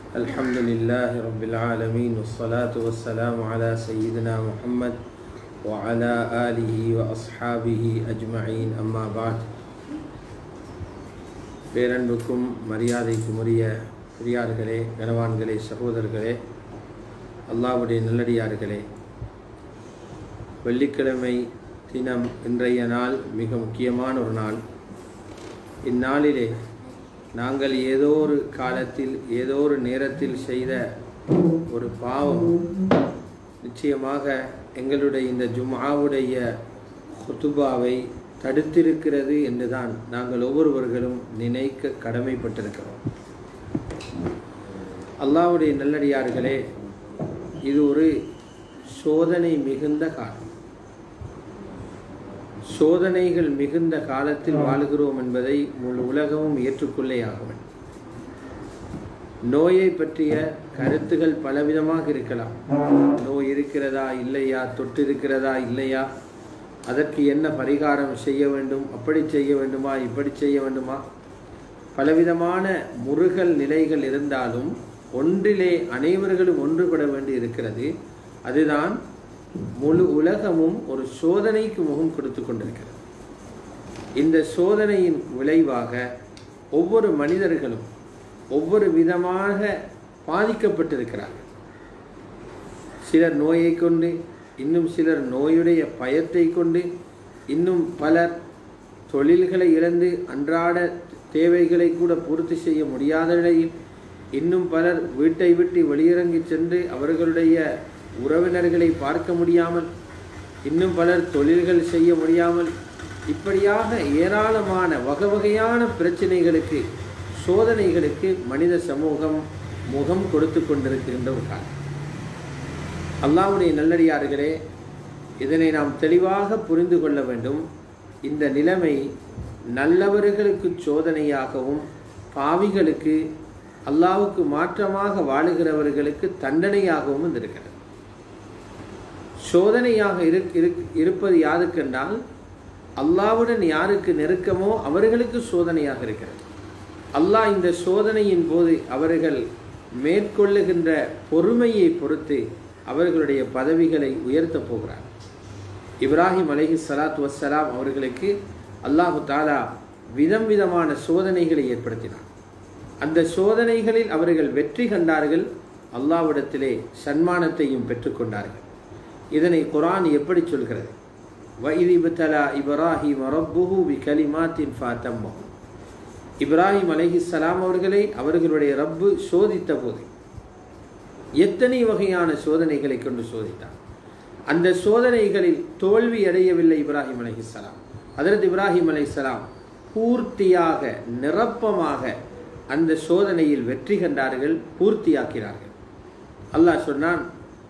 الحمد لله رب العالمين والصلاة والسلام على سيدنا محمد وعلى آله وأصحابه أجمعين أما بعد பேரன்புக்கும் மரியாதைக்கும் உரிய பெரியார்களே கனவான்களே சகோதரர்களே அல்லாவுடைய நல்லடியார்களே வெள்ளிக்கிழமை தினம் இன்றைய நாள் மிக முக்கியமான ஒரு நாள் இந்நாளிலே நாங்கள் ஏதோ ஒரு காலத்தில் ஏதோ ஒரு நேரத்தில் செய்த ஒரு பாவம் நிச்சயமாக எங்களுடைய இந்த ஜும்ஆவுடைய குத்துபாவை தடுத்திருக்கிறது என்றுதான் நாங்கள் ஒவ்வொருவர்களும் நினைக்க கடமைப்பட்டிருக்கிறோம் அல்லாவுடைய நல்லடியார்களே இது ஒரு சோதனை மிகுந்த காலம் சோதனைகள் மிகுந்த காலத்தில் வாழுகிறோம் என்பதை முழு உலகமும் ஏற்றுக்கொள்ளே ஆக வேண்டும் நோயை பற்றிய கருத்துகள் பலவிதமாக இருக்கலாம் நோய் இருக்கிறதா இல்லையா தொட்டு இருக்கிறதா இல்லையா அதற்கு என்ன பரிகாரம் செய்ய வேண்டும் அப்படி செய்ய வேண்டுமா இப்படி செய்ய வேண்டுமா பலவிதமான முருகல் நிலைகள் இருந்தாலும் ஒன்றிலே அனைவர்களும் ஒன்றுபட வேண்டி இருக்கிறது அதுதான் முழு உலகமும் ஒரு சோதனைக்கு முகம் கொடுத்து கொண்டிருக்கிறது இந்த சோதனையின் விளைவாக ஒவ்வொரு மனிதர்களும் ஒவ்வொரு விதமாக பாதிக்கப்பட்டிருக்கிறார்கள் சிலர் நோயை கொண்டு இன்னும் சிலர் நோயுடைய பயத்தை கொண்டு இன்னும் பலர் தொழில்களை இழந்து அன்றாட தேவைகளை கூட பூர்த்தி செய்ய முடியாத நிலையில் இன்னும் பலர் வீட்டை விட்டு வெளியிறங்கி சென்று அவர்களுடைய உறவினர்களை பார்க்க முடியாமல் இன்னும் பலர் தொழில்கள் செய்ய முடியாமல் இப்படியாக ஏராளமான வகை வகையான பிரச்சனைகளுக்கு சோதனைகளுக்கு மனித சமூகம் முகம் கொடுத்து கொண்டிருக்கின்ற ஒரு காலம் அல்லாவுடைய நல்லடியார்களே இதனை நாம் தெளிவாக புரிந்து கொள்ள வேண்டும் இந்த நிலைமை நல்லவர்களுக்கு சோதனையாகவும் பாவிகளுக்கு அல்லாவுக்கு மாற்றமாக வாழுகிறவர்களுக்கு தண்டனையாகவும் இருக்கிறது சோதனையாக இருப்பது யாருக்கென்றால் அல்லாவுடன் யாருக்கு நெருக்கமோ அவர்களுக்கு சோதனையாக இருக்கிறது அல்லாஹ் இந்த சோதனையின் போது அவர்கள் மேற்கொள்ளுகின்ற பொறுமையை பொறுத்து அவர்களுடைய பதவிகளை உயர்த்தப் போகிறார் இப்ராஹிம் அலஹி சலாத் வசலாம் அவர்களுக்கு அல்லாஹு தாலா விதம் விதமான சோதனைகளை ஏற்படுத்தினார் அந்த சோதனைகளில் அவர்கள் வெற்றி கண்டார்கள் அல்லாவிடத்திலே சன்மானத்தையும் பெற்றுக்கொண்டார்கள் இதனை குரான் எப்படி சொல்கிறது வைதிபுத்தலா இப்ராஹிம் ரப்புஹு பி கலிமாத்தின் ஃபாத்தம்மஹு இப்ராஹிம் அலஹி சலாம் அவர்களை அவர்களுடைய ரப்பு சோதித்த போது எத்தனை வகையான சோதனைகளை கொண்டு சோதித்தார் அந்த சோதனைகளில் தோல்வி அடையவில்லை இப்ராஹிம் அலஹிஸ்லாம் அதற்கு இப்ராஹிம் அலைசலாம் பூர்த்தியாக நிரப்பமாக அந்த சோதனையில் வெற்றி கண்டார்கள் பூர்த்தியாக்கிறார்கள் அல்லாஹ் சொன்னான்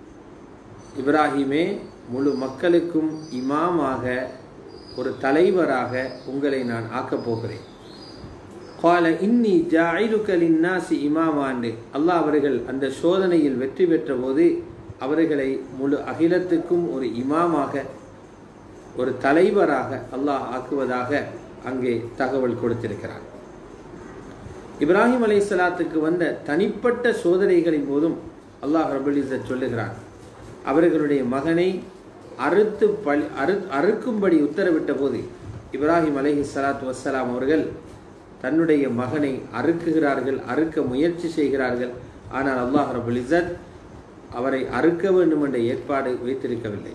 இப்ராஹிமே முழு மக்களுக்கும் இமாமாக ஒரு தலைவராக உங்களை நான் ஆக்கப் போகிறேன் கால இன்னி ஜாயிலுக்கலின் நாசி இமாமாண்டு அல்லாஹ் அவர்கள் அந்த சோதனையில் வெற்றி பெற்ற போது அவர்களை முழு அகிலத்துக்கும் ஒரு இமாமாக ஒரு தலைவராக அல்லாஹ் ஆக்குவதாக அங்கே தகவல் கொடுத்திருக்கிறார் இப்ராஹிம் அலை சலாத்துக்கு வந்த தனிப்பட்ட சோதனைகளின் போதும் அல்லாஹ் ரபுலிசத் சொல்லுகிறான் அவர்களுடைய மகனை அறுத்து பழி அறு அறுக்கும்படி உத்தரவிட்ட போது இப்ராஹிம் அலஹி சலாத் வசலாம் அவர்கள் தன்னுடைய மகனை அறுக்குகிறார்கள் அறுக்க முயற்சி செய்கிறார்கள் ஆனால் அல்லாஹ் ரபுல் இசத் அவரை அறுக்க வேண்டும் என்ற ஏற்பாடு வைத்திருக்கவில்லை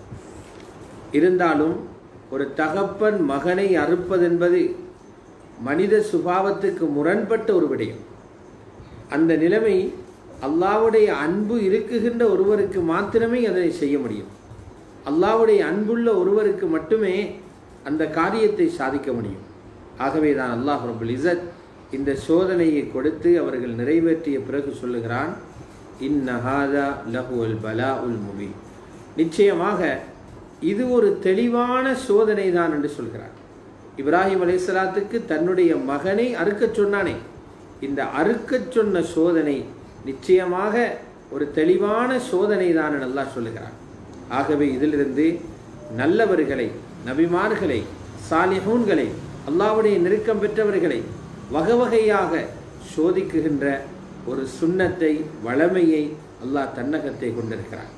இருந்தாலும் ஒரு தகப்பன் மகனை அறுப்பதென்பது மனித சுபாவத்துக்கு முரண்பட்ட ஒரு விடயம் அந்த நிலைமை அல்லாவுடைய அன்பு இருக்குகின்ற ஒருவருக்கு மாத்திரமே அதனை செய்ய முடியும் அல்லாவுடைய அன்புள்ள ஒருவருக்கு மட்டுமே அந்த காரியத்தை சாதிக்க முடியும் ஆகவே தான் அல்லாஹ் ரபுல் இசத் இந்த சோதனையை கொடுத்து அவர்கள் நிறைவேற்றிய பிறகு சொல்லுகிறான் இன்னஹாதா லஹு அல் பலா உல் முபி நிச்சயமாக இது ஒரு தெளிவான சோதனை தான் என்று சொல்கிறார் இப்ராஹிம் அலைசலாத்துக்கு தன்னுடைய மகனை அறுக்கச் சொன்னானே இந்த அறுக்கச் சொன்ன சோதனை நிச்சயமாக ஒரு தெளிவான சோதனை தான் நல்லா சொல்லுகிறார் ஆகவே இதிலிருந்து நல்லவர்களை நபிமார்களை சாலிஹூன்களை அல்லாவுடைய நெருக்கம் பெற்றவர்களை வகை வகையாக சோதிக்குகின்ற ஒரு சுண்ணத்தை வளமையை அல்லாஹ் தன்னகத்தை கொண்டிருக்கிறார்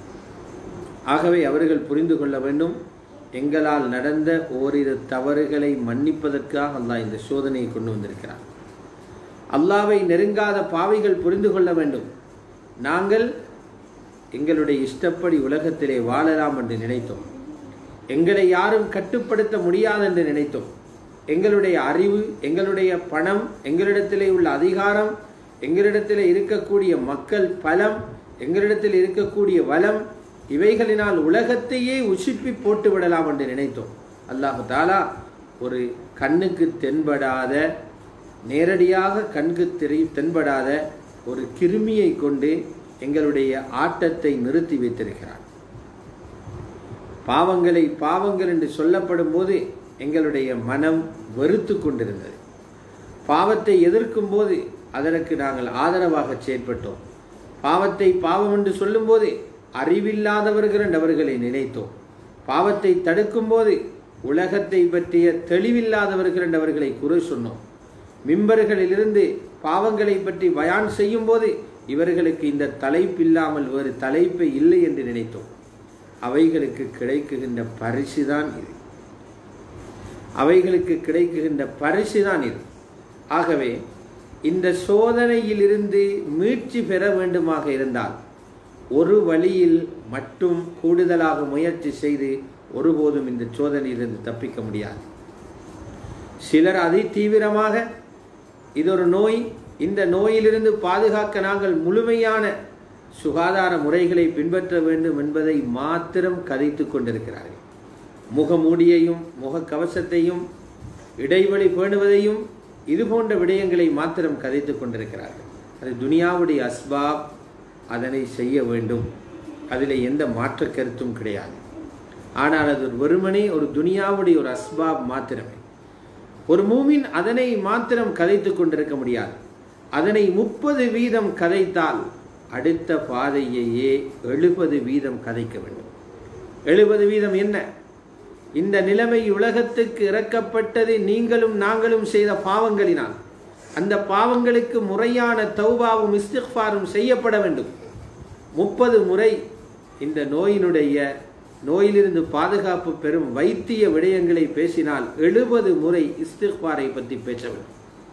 ஆகவே அவர்கள் புரிந்து கொள்ள வேண்டும் எங்களால் நடந்த ஓரிரு தவறுகளை மன்னிப்பதற்காக அல்லாஹ் இந்த சோதனையை கொண்டு வந்திருக்கிறார் அல்லாவை நெருங்காத பாவிகள் புரிந்து கொள்ள வேண்டும் நாங்கள் எங்களுடைய இஷ்டப்படி உலகத்திலே வாழலாம் என்று நினைத்தோம் எங்களை யாரும் கட்டுப்படுத்த முடியாது என்று நினைத்தோம் எங்களுடைய அறிவு எங்களுடைய பணம் எங்களிடத்திலே உள்ள அதிகாரம் எங்களிடத்தில் இருக்கக்கூடிய மக்கள் பலம் எங்களிடத்தில் இருக்கக்கூடிய வளம் இவைகளினால் உலகத்தையே உசுப்பி போட்டு விடலாம் என்று நினைத்தோம் அல்லாஹு தாலா ஒரு கண்ணுக்கு தென்படாத நேரடியாக கண்கு தெரி தென்படாத ஒரு கிருமியை கொண்டு எங்களுடைய ஆட்டத்தை நிறுத்தி வைத்திருக்கிறார் பாவங்களை பாவங்கள் என்று சொல்லப்படும் போது எங்களுடைய மனம் வெறுத்து கொண்டிருந்தது பாவத்தை எதிர்க்கும் போது அதற்கு நாங்கள் ஆதரவாக செயற்பட்டோம் பாவத்தை பாவம் என்று சொல்லும்போது அறிவில்லாதவர்கள் என்றவர்களை நினைத்தோம் பாவத்தை தடுக்கும் போது உலகத்தை பற்றிய தெளிவில்லாதவர்கள் என்றவர்களை குறை சொன்னோம் மிம்பர்களிலிருந்து பாவங்களை பற்றி பயான் செய்யும் போது இவர்களுக்கு இந்த தலைப்பு இல்லாமல் வேறு தலைப்பு இல்லை என்று நினைத்தோம் அவைகளுக்கு கிடைக்குகின்ற பரிசுதான் இது அவைகளுக்கு கிடைக்குகின்ற பரிசுதான் இது ஆகவே இந்த சோதனையிலிருந்து மீட்சி பெற வேண்டுமாக இருந்தால் ஒரு வழியில் மட்டும் கூடுதலாக முயற்சி செய்து ஒருபோதும் இந்த சோதனையிலிருந்து தப்பிக்க முடியாது சிலர் அதி தீவிரமாக இது ஒரு நோய் இந்த நோயிலிருந்து பாதுகாக்க நாங்கள் முழுமையான சுகாதார முறைகளை பின்பற்ற வேண்டும் என்பதை மாத்திரம் கதைத்து கொண்டிருக்கிறார்கள் முகமூடியையும் முகக்கவசத்தையும் இடைவெளி பேணுவதையும் இது போன்ற விடயங்களை மாத்திரம் கதைத்து கொண்டிருக்கிறார்கள் அது துனியாவுடைய அஸ்பாப் அதனை செய்ய வேண்டும் அதில் எந்த மாற்ற கருத்தும் கிடையாது ஆனால் அது ஒரு வெறுமனே ஒரு துனியாவுடைய ஒரு அஸ்பாப் மாத்திரமே ஒரு மூமின் அதனை மாத்திரம் கதைத்து கொண்டிருக்க முடியாது அதனை முப்பது வீதம் கதைத்தால் அடுத்த பாதையையே எழுபது வீதம் கதைக்க வேண்டும் எழுபது வீதம் என்ன இந்த நிலைமை உலகத்துக்கு இறக்கப்பட்டது நீங்களும் நாங்களும் செய்த பாவங்களினால் அந்த பாவங்களுக்கு முறையான தௌபாவும் இஸ்திஃபாரும் செய்யப்பட வேண்டும் முப்பது முறை இந்த நோயினுடைய நோயிலிருந்து பாதுகாப்பு பெறும் வைத்திய விடயங்களை பேசினால் எழுபது முறை இஸ்திஃபாரை பற்றி பேச வேண்டும்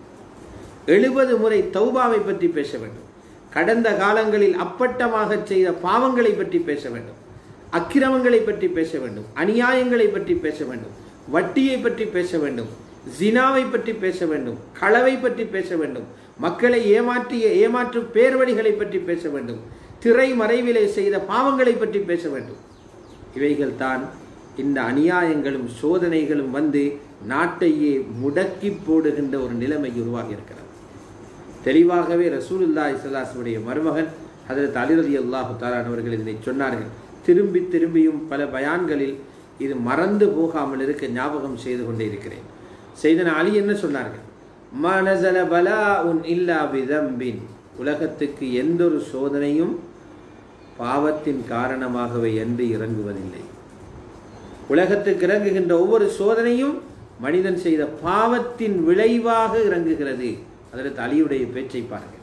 எழுபது முறை தௌபாவை பற்றி பேச வேண்டும் கடந்த காலங்களில் அப்பட்டமாக செய்த பாவங்களை பற்றி பேச வேண்டும் அக்கிரமங்களை பற்றி பேச வேண்டும் அநியாயங்களை பற்றி பேச வேண்டும் வட்டியை பற்றி பேச வேண்டும் ஜினாவை பற்றி பேச வேண்டும் களவை பற்றி பேச வேண்டும் மக்களை ஏமாற்றிய ஏமாற்று பேர்வழிகளை பற்றி பேச வேண்டும் திரை மறைவிலே செய்த பாவங்களை பற்றி பேச வேண்டும் இவைகள் தான் இந்த அநியாயங்களும் சோதனைகளும் வந்து நாட்டையே முடக்கி போடுகின்ற ஒரு நிலைமை உருவாகி இருக்கிறது தெளிவாகவே ரசூலுல்லா இஸ்லாசுடைய மருமகன் ஹதரத் அலிரதி அல்லாஹு தாலான் அவர்கள் இதனை சொன்னார்கள் திரும்பி திரும்பியும் பல பயான்களில் இது மறந்து போகாமல் இருக்க ஞாபகம் செய்து கொண்டே இருக்கிறேன் செய்தன அலி என்ன சொன்னார்கள் மனசல பலா உன் இல்லா விதம்பின் உலகத்துக்கு எந்த ஒரு சோதனையும் பாவத்தின் காரணமாகவே என்று இறங்குவதில்லை உலகத்துக்கு இறங்குகின்ற ஒவ்வொரு சோதனையும் மனிதன் செய்த பாவத்தின் விளைவாக இறங்குகிறது அதற்கு அலியுடைய பேச்சை பாருங்கள்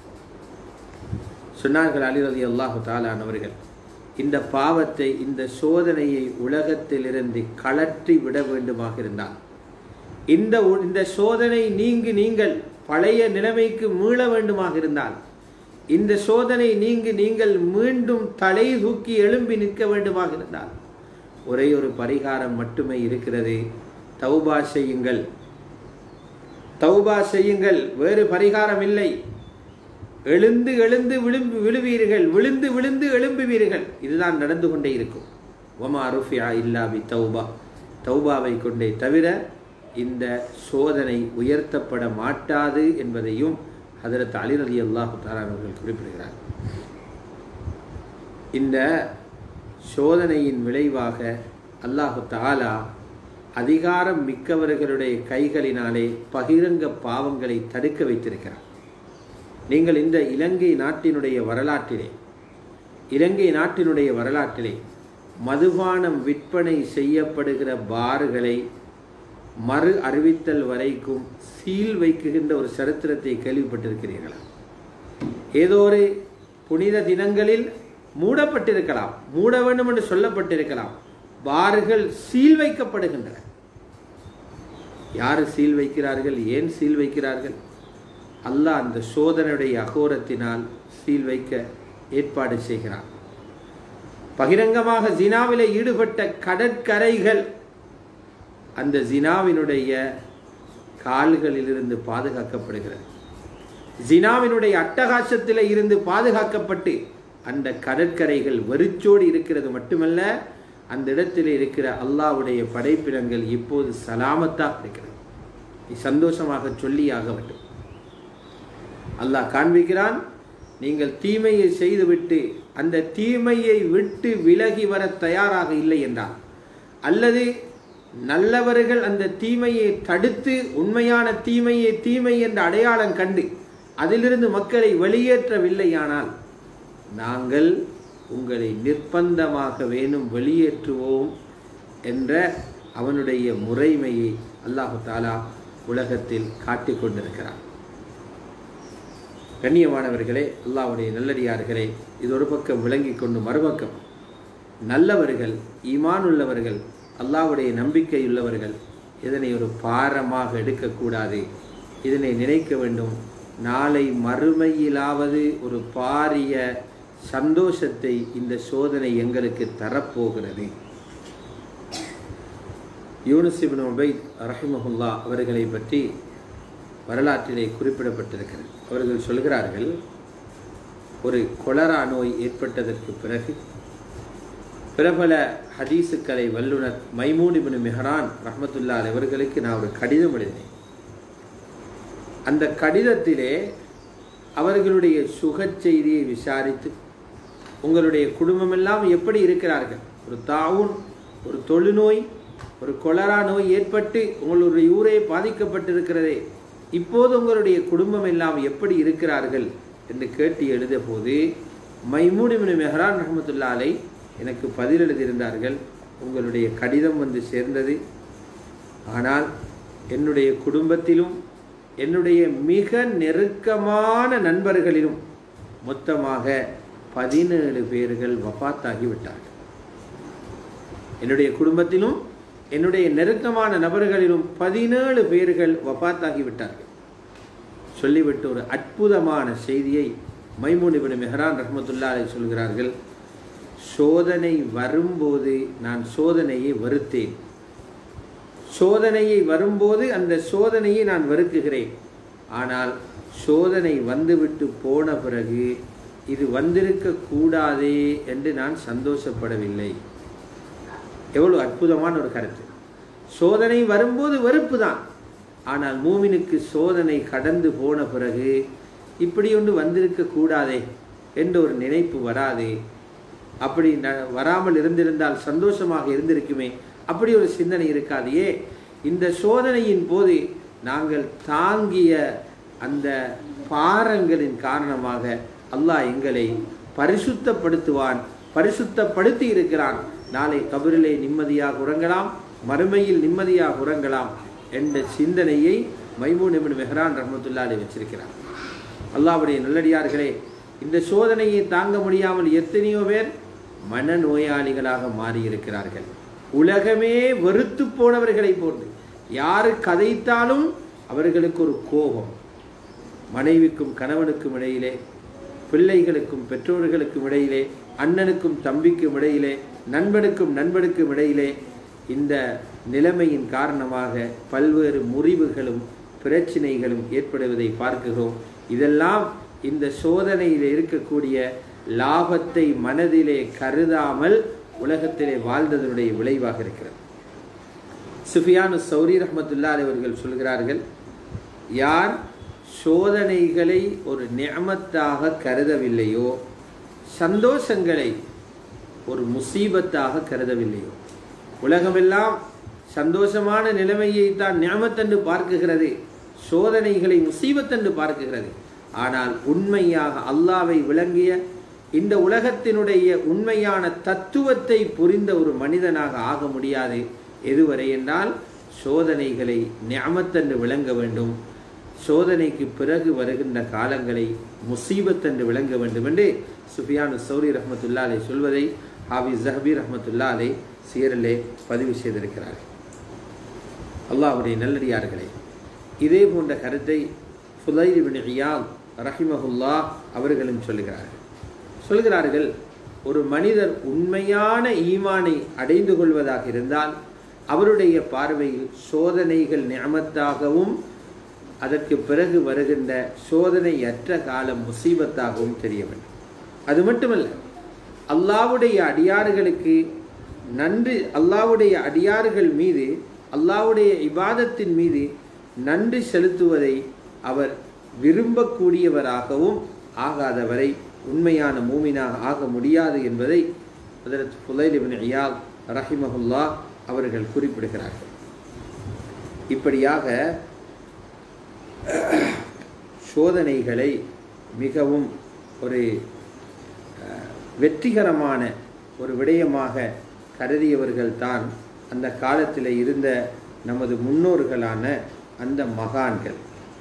சொன்னார்கள் அலி ரதி அல்லாஹு தாலான் அவர்கள் இந்த பாவத்தை இந்த சோதனையை உலகத்திலிருந்து கலற்றி விட வேண்டுமாக இருந்தால் இந்த இந்த சோதனை நீங்கி நீங்கள் பழைய நிலைமைக்கு மீள வேண்டுமாக இருந்தால் இந்த சோதனை நீங்கி நீங்கள் மீண்டும் தலை தூக்கி எழும்பி நிற்க வேண்டுமாக இருந்தால் ஒரே ஒரு பரிகாரம் மட்டுமே இருக்கிறது தௌபா செய்யுங்கள் தௌபா செய்யுங்கள் வேறு பரிகாரம் இல்லை எழுந்து எழுந்து விழும்பு விழுவீர்கள் விழுந்து விழுந்து எழும்புவீர்கள் இதுதான் நடந்து கொண்டே இருக்கும் ஒமா ருஃபியா இல்லாபி தௌபா தௌபாவை கொண்டே தவிர இந்த சோதனை உயர்த்தப்பட மாட்டாது என்பதையும் ஹதரத் அலி அலி அல்லாஹு தாலான் அவர்கள் குறிப்பிடுகிறார் இந்த சோதனையின் விளைவாக அல்லாஹு தாலா அதிகாரம் மிக்கவர்களுடைய கைகளினாலே பகிரங்க பாவங்களை தடுக்க வைத்திருக்கிறார் நீங்கள் இந்த இலங்கை நாட்டினுடைய வரலாற்றிலே இலங்கை நாட்டினுடைய வரலாற்றிலே மதுபானம் விற்பனை செய்யப்படுகிற பாறுகளை மறு அறிவித்தல் வரைக்கும் சீல் வைக்குகின்ற ஒரு சரித்திரத்தை கேள்விப்பட்டிருக்கிறீர்களா ஏதோ ஒரு புனித தினங்களில் மூடப்பட்டிருக்கலாம் மூட வேண்டும் என்று சொல்லப்பட்டிருக்கலாம் பார்கள் சீல் வைக்கப்படுகின்றன யார் சீல் வைக்கிறார்கள் ஏன் சீல் வைக்கிறார்கள் அல்லாஹ் அந்த சோதனையுடைய அகோரத்தினால் சீல் வைக்க ஏற்பாடு செய்கிறான் பகிரங்கமாக ஜினாவிலே ஈடுபட்ட கடற்கரைகள் அந்த ஜினாவினுடைய கால்களிலிருந்து பாதுகாக்கப்படுகிறது ஜினாவினுடைய அட்டகாசத்தில் இருந்து பாதுகாக்கப்பட்டு அந்த கடற்கரைகள் வெறிச்சோடு இருக்கிறது மட்டுமல்ல அந்த இடத்தில் இருக்கிற அல்லாவுடைய படைப்பினங்கள் இப்போது சலாமத்தாக இருக்கிறது நீ சந்தோஷமாக சொல்லியாக வேண்டும் அல்லாஹ் காண்பிக்கிறான் நீங்கள் தீமையை செய்துவிட்டு அந்த தீமையை விட்டு விலகி வர தயாராக இல்லை என்றால் அல்லது நல்லவர்கள் அந்த தீமையை தடுத்து உண்மையான தீமையை தீமை என்ற அடையாளம் கண்டு அதிலிருந்து மக்களை வெளியேற்றவில்லையானால் நாங்கள் உங்களை நிர்பந்தமாக வேணும் வெளியேற்றுவோம் என்ற அவனுடைய முறைமையை அல்லாஹு தாலா உலகத்தில் காட்டிக் கொண்டிருக்கிறார் கண்ணியமானவர்களே அல்லாஹ்வுடைய நல்லடியார்களே இது ஒரு பக்கம் விளங்கி கொண்டு மறுபக்கம் நல்லவர்கள் ஈமான் உள்ளவர்கள் அல்லாஹ்வுடைய நம்பிக்கை உள்ளவர்கள் இதனை ஒரு பாரமாக எடுக்கக்கூடாது இதனை நினைக்க வேண்டும் நாளை மறுமையிலாவது ஒரு பாரிய சந்தோஷத்தை இந்த சோதனை எங்களுக்கு தரப்போகிறது யூனுஸ் இப்னு உபைத் ரஹிமஹுல்லா அவர்களை பற்றி வரலாற்றிலே குறிப்பிடப்பட்டிருக்கிறது அவர்கள் சொல்கிறார்கள் ஒரு கொலரா நோய் ஏற்பட்டதற்கு பிறகு பிரபல ஹதீசுக்கலை வல்லுனர் மைமூன் இப்னு மெஹரான் ரஹமத்துல்லா அவர்களுக்கு நான் ஒரு கடிதம் எழுதினேன் அந்த கடிதத்திலே அவர்களுடைய சுகச் செய்தியை விசாரித்து உங்களுடைய குடும்பமெல்லாம் எப்படி இருக்கிறார்கள் ஒரு தாவுன் ஒரு தொழுநோய் ஒரு கொலரா நோய் ஏற்பட்டு உங்களுடைய ஊரே பாதிக்கப்பட்டிருக்கிறதே இப்போது உங்களுடைய குடும்பம் எல்லாம் எப்படி இருக்கிறார்கள் என்று கேட்டு எழுத போது மைமூனிமின் மெஹரான் ரஹமத்துல்லாலை எனக்கு பதில் எழுதியிருந்தார்கள் உங்களுடைய கடிதம் வந்து சேர்ந்தது ஆனால் என்னுடைய குடும்பத்திலும் என்னுடைய மிக நெருக்கமான நண்பர்களிலும் மொத்தமாக பதினேழு பேர்கள் வபாத்தாகிவிட்டார்கள் என்னுடைய குடும்பத்திலும் என்னுடைய நெருக்கமான நபர்களிலும் பதினேழு பேர்கள் வபாத்தாகிவிட்டார்கள் சொல்லிவிட்டு ஒரு அற்புதமான செய்தியை மைமூனிபின் மெஹரான் ரஹமத்துல்லாலை சொல்கிறார்கள் சோதனை வரும்போது நான் சோதனையை வெறுத்தேன் சோதனையை வரும்போது அந்த சோதனையை நான் வெறுக்குகிறேன் ஆனால் சோதனை வந்துவிட்டு போன பிறகு இது வந்திருக்க கூடாதே என்று நான் சந்தோஷப்படவில்லை எவ்வளவு அற்புதமான ஒரு கருத்து சோதனை வரும்போது வெறுப்பு தான் ஆனால் மூமினுக்கு சோதனை கடந்து போன பிறகு இப்படி ஒன்று வந்திருக்க கூடாதே என்ற ஒரு நினைப்பு வராது அப்படி ந வராமல் இருந்திருந்தால் சந்தோஷமாக இருந்திருக்குமே அப்படி ஒரு சிந்தனை இருக்காதையே இந்த சோதனையின் போது நாங்கள் தாங்கிய அந்த பாரங்களின் காரணமாக அல்லாஹ் எங்களை பரிசுத்தப்படுத்துவான் பரிசுத்தப்படுத்தி இருக்கிறான் நாளை கபரிலே நிம்மதியாக உறங்கலாம் மறுமையில் நிம்மதியாக உறங்கலாம் என்ற சிந்தனையை மைமூன் எபின் மெஹரான் ரஹமத்துல்லாலே வச்சிருக்கிறார் அல்லாவுடைய நல்லடியார்களே இந்த சோதனையை தாங்க முடியாமல் எத்தனையோ பேர் மனநோயாளிகளாக மாறியிருக்கிறார்கள் உலகமே வெறுத்து போனவர்களை போன்று யாரு கதைத்தாலும் அவர்களுக்கு ஒரு கோபம் மனைவிக்கும் கணவனுக்கும் இடையிலே பிள்ளைகளுக்கும் பெற்றோர்களுக்கும் இடையிலே அண்ணனுக்கும் தம்பிக்கும் இடையிலே நண்பனுக்கும் நண்பனுக்கும் இடையிலே இந்த நிலைமையின் காரணமாக பல்வேறு முறிவுகளும் பிரச்சினைகளும் ஏற்படுவதை பார்க்கிறோம் இதெல்லாம் இந்த சோதனையில் இருக்கக்கூடிய லாபத்தை மனதிலே கருதாமல் உலகத்திலே வாழ்ந்ததனுடைய விளைவாக இருக்கிறது சுஃபியானு சௌரி ரஹமத்துல்லா அவர்கள் சொல்கிறார்கள் யார் சோதனைகளை ஒரு நியமத்தாக கருதவில்லையோ சந்தோஷங்களை ஒரு முசீபத்தாக கருதவில்லையோ உலகமெல்லாம் சந்தோஷமான நிலைமையை தான் நியமத்தென்று பார்க்குகிறது சோதனைகளை முசீபத்தென்று பார்க்குகிறது ஆனால் உண்மையாக அல்லாவை விளங்கிய இந்த உலகத்தினுடைய உண்மையான தத்துவத்தை புரிந்த ஒரு மனிதனாக ஆக முடியாது எதுவரை என்றால் சோதனைகளை ஞாமத்தென்று விளங்க வேண்டும் சோதனைக்கு பிறகு வருகின்ற காலங்களை முசீபத் என்று விளங்க வேண்டும் என்று சுஃபியானு சௌரி ரஹமத்துல்லா அலை சொல்வதை ஹாபிஸ் ஜஹபி ரஹமத்துல்லா அலை சீரலே பதிவு செய்திருக்கிறார்கள் அல்லாஹ்வுடைய நல்லடியார்களே இதே போன்ற கருத்தை ஃபுலைல் பின் இயால் ரஹிமஹுல்லா அவர்களும் சொல்லுகிறார்கள் சொல்கிறார்கள் ஒரு மனிதர் உண்மையான ஈமானை அடைந்து கொள்வதாக இருந்தால் அவருடைய பார்வையில் சோதனைகள் நியமத்தாகவும் அதற்கு பிறகு வருகின்ற சோதனையற்ற காலம் முசீபத்தாகவும் தெரிய வேண்டும் அது மட்டுமல்ல அல்லாவுடைய அடியார்களுக்கு நன்றி அல்லாவுடைய அடியார்கள் மீது அல்லாவுடைய இபாதத்தின் மீது நன்றி செலுத்துவதை அவர் விரும்பக்கூடியவராகவும் ஆகாதவரை உண்மையான மூமினாக ஆக முடியாது என்பதை அதற்கு புலைலிபின் ஐயால் ரஹிமஹுல்லா அவர்கள் குறிப்பிடுகிறார்கள் இப்படியாக சோதனைகளை மிகவும் ஒரு வெற்றிகரமான ஒரு விடயமாக கருதியவர்கள் தான் அந்த காலத்தில் இருந்த நமது முன்னோர்களான அந்த மகான்கள்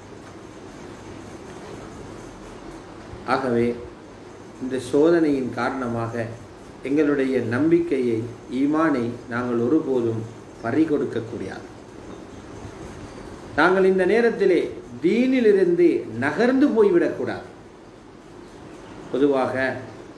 ஆகவே இந்த சோதனையின் காரணமாக எங்களுடைய நம்பிக்கையை ஈமானை நாங்கள் ஒருபோதும் பறிகொடுக்கக்கூடாது நாங்கள் இந்த நேரத்திலே தீனிலிருந்து நகர்ந்து போய்விடக்கூடாது பொதுவாக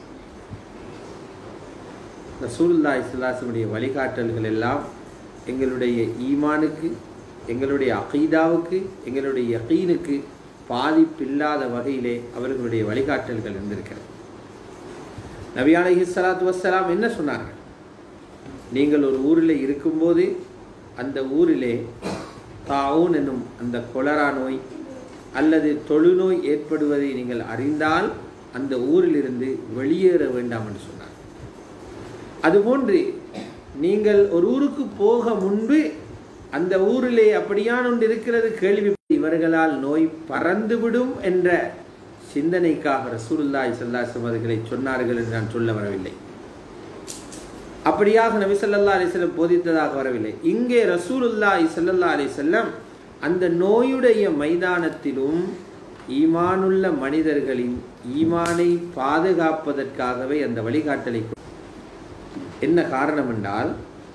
ரசூல்லா இஸ்லாசனுடைய வழிகாட்டல்கள் எல்லாம் எங்களுடைய ஈமானுக்கு எங்களுடைய அகீதாவுக்கு எங்களுடைய யகீனுக்கு பாதிப்பில்லாத வகையிலே அவர்களுடைய வழிகாட்டல்கள் இருந்திருக்கிறது நபியான சலாத்து வசலாம் என்ன சொன்னார்கள் நீங்கள் ஒரு ஊரில் இருக்கும்போது அந்த ஊரிலே தாவுன் என்னும் அந்த கொலரா நோய் அல்லது தொழுநோய் ஏற்படுவதை நீங்கள் அறிந்தால் அந்த ஊரிலிருந்து வெளியேற வேண்டாம் என்று சொன்னார் அதுபோன்று நீங்கள் ஒரு ஊருக்கு போக முன்பு அந்த ஊரிலே அப்படியான ஒன்று இருக்கிறது கேள்வி இவர்களால் நோய் பறந்துவிடும் என்ற சிந்தனைக்காக ரசூலுல்லாய் சல்லாசம் அவர்களை சொன்னார்கள் என்று நான் சொல்ல வரவில்லை அப்படியாக நபி சல்லா அலிஸ்லம் போதித்ததாக வரவில்லை இங்கே ரசூலுல்லாய் சல்லல்லா அலி செல்லம் அந்த நோயுடைய மைதானத்திலும் ஈமானுள்ள மனிதர்களின் ஈமானை பாதுகாப்பதற்காகவே அந்த வழிகாட்டலை என்ன காரணம் என்றால்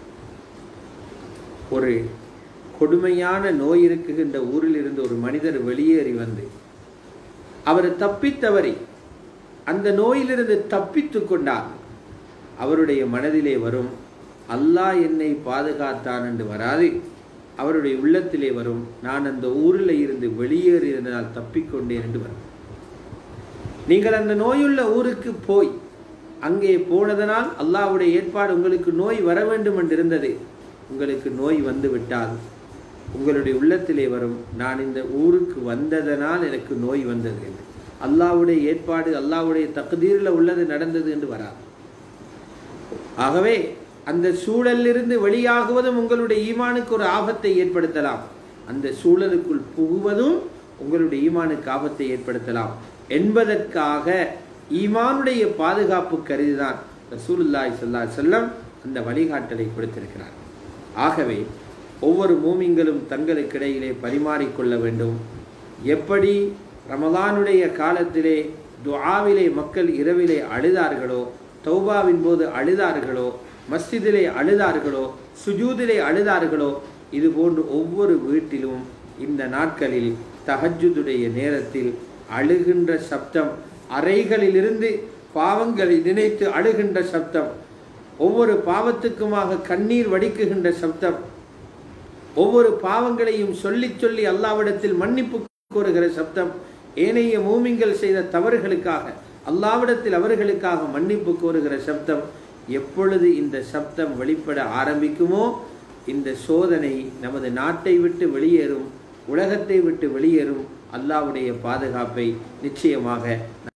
ஒரு கொடுமையான நோய் இருக்குகின்ற ஊரில் இருந்து ஒரு மனிதர் வெளியேறி வந்து அவர் தப்பித்தவரை அந்த நோயிலிருந்து தப்பித்து கொண்டார் அவருடைய மனதிலே வரும் அல்லாஹ் என்னை பாதுகாத்தான் என்று வராது அவருடைய உள்ளத்திலே வரும் நான் அந்த ஊரில் இருந்து வெளியேறினால் தப்பிக்கொண்டேன் என்று வரும் நீங்கள் அந்த நோயுள்ள ஊருக்கு போய் அங்கே போனதனால் அல்லாஹ்வுடைய ஏற்பாடு உங்களுக்கு நோய் வர வேண்டும் என்று இருந்தது உங்களுக்கு நோய் வந்து விட்டால் உங்களுடைய உள்ளத்திலே வரும் நான் இந்த ஊருக்கு வந்ததனால் எனக்கு நோய் வந்தது என்று அல்லாவுடைய ஏற்பாடு அல்லாவுடைய தகுதீரில் உள்ளது நடந்தது என்று வராது ஆகவே அந்த சூழலிலிருந்து வெளியாகுவதும் உங்களுடைய ஈமானுக்கு ஒரு ஆபத்தை ஏற்படுத்தலாம் அந்த சூழலுக்குள் புகுவதும் உங்களுடைய ஈமானுக்கு ஆபத்தை ஏற்படுத்தலாம் என்பதற்காக ஈமானுடைய பாதுகாப்பு கருதிதான் ரசூலுல்லாய் சொல்லா செல்லம் அந்த வழிகாட்டலை கொடுத்திருக்கிறார் ஆகவே ஒவ்வொரு மூமிங்களும் தங்களுக்கிடையிலே பரிமாறிக்கொள்ள வேண்டும் எப்படி ரமலானுடைய காலத்திலே துஆவிலே மக்கள் இரவிலே அழுதார்களோ தௌபாவின் போது அழுதார்களோ மஸ்ஜிதிலே அழுதார்களோ சுஜூதிலே அழுதார்களோ இது போன்று ஒவ்வொரு வீட்டிலும் இந்த நாட்களில் தஹஜுடைய நேரத்தில் அழுகின்ற சப்தம் அறைகளிலிருந்து பாவங்களை நினைத்து அழுகின்ற சப்தம் ஒவ்வொரு பாவத்துக்குமாக கண்ணீர் வடிக்குகின்ற சப்தம் ஒவ்வொரு பாவங்களையும் சொல்லி சொல்லி அல்லாவிடத்தில் மன்னிப்பு கோருகிற சப்தம் ஏனைய மூமிங்கள் செய்த தவறுகளுக்காக அல்லாவிடத்தில் அவர்களுக்காக மன்னிப்பு கோருகிற சப்தம் எப்பொழுது இந்த சப்தம் வெளிப்பட ஆரம்பிக்குமோ இந்த சோதனை நமது நாட்டை விட்டு வெளியேறும் உலகத்தை விட்டு வெளியேறும் அல்லாவுடைய பாதுகாப்பை நிச்சயமாக